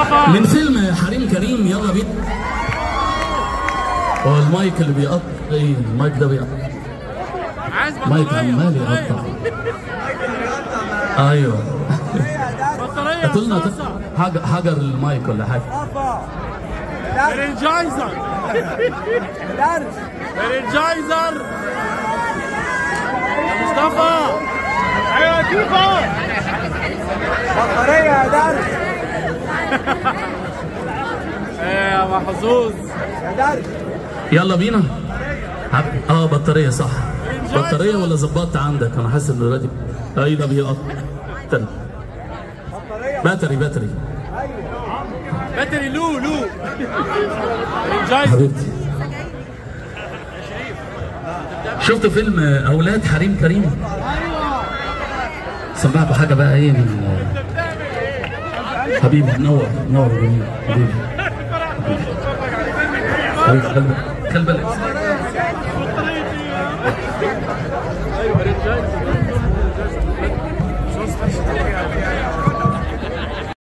من فيلم حريم كريم يلا بينا هو المايك اللي بيقطع ايه المايك ده بيقطع عايز مايك بطاريه عمال بطاريه يقطع ايوه بطاريه هاتوا لنا رصاصة. حاجه حجر المايك ولا حاجه رينجايزر رينجايزر يا مصطفى ايوه كيفو بطارية يا درس ايه يا محظوظ يا درس يلا بينا عب- اه بطاريه صح بطاريه ولا ظبطت عندك انا حاسس ان دلوقتي اي ده بيقطع استنى. باتري باتري باتري لو لو رينجايزر حبيبتي شفت فيلم اولاد حريم كريم سمعكوا حاجه بقى ايه من حبيبي نور نور جميل حبيبي حبيبي خلي بالك خلي بالك ايوه رينجايزر